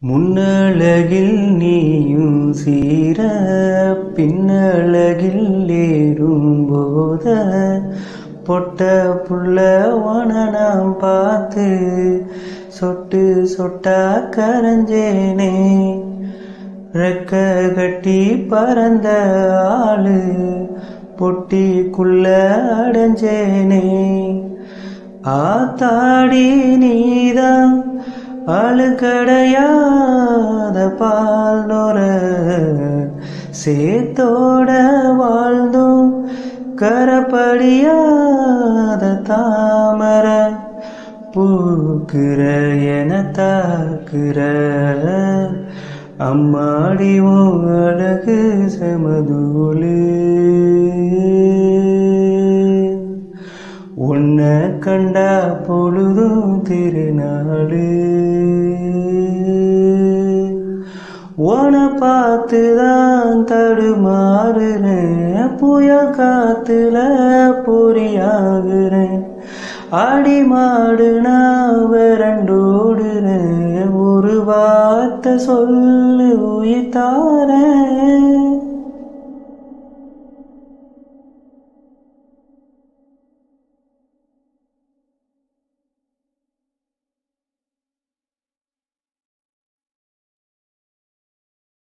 முன்னழகில் நீயும் சீர பின்னழகில் ஏறும்போத பொட்ட புள்ள நான் பார்த்து சொட்டு சொட்டா கரைஞ்சேனே ரெக்க கட்டி பறந்த ஆளு பொட்டிக்குள்ள அடைஞ்சேனே ஆத்தாடி நீதான் அழுக்கடையாத பால் நொர சேத்தோட வாழ்ந்தும் கரப்படியாத தாமர பூக்குற என தாக்குற அம்மாடி உன் அழகு செமதூளு உன்னை கண்டா பொழுதும் திருநாளு உன பார்த்துதான் தடுமாறுறேன் புயல் காத்துல பொறியாகுறேன் அடி மாடு நான் விரண்டோடுறேன் ஒரு வார்த்தை சொல்லு உயிர் தாரேன்